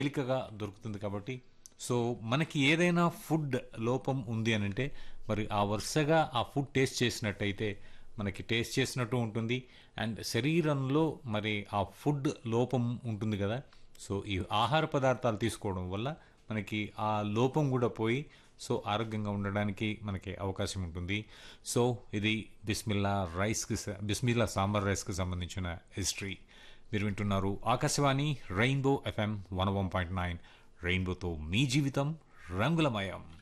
తేలికగా దొరుకుతుంది కాబట్టి సో మనకి ఏదైనా ఫుడ్ లోపం ఉంది అని అంటే మరి ఆ వరుసగా ఆ ఫుడ్ టేస్ట్ చేసినట్టయితే మనకి టేస్ట్ చేసినట్టు ఉంటుంది అండ్ శరీరంలో మరి ఆ ఫుడ్ లోపం ఉంటుంది కదా సో ఈ ఆహార పదార్థాలు తీసుకోవడం వల్ల మనకి ఆ లోపం కూడా పోయి సో ఆరోగ్యంగా ఉండడానికి మనకి అవకాశం ఉంటుంది సో ఇది బిస్మిల్లా రైస్కి స- బిస్మిల్లా సాంబార్ రైస్కి సంబంధించిన హిస్టరీ మీరు వింటున్నారు Akashvani rainbow FM one one point nine రెయిన్బోతో మీ జీవితం రంగులమయం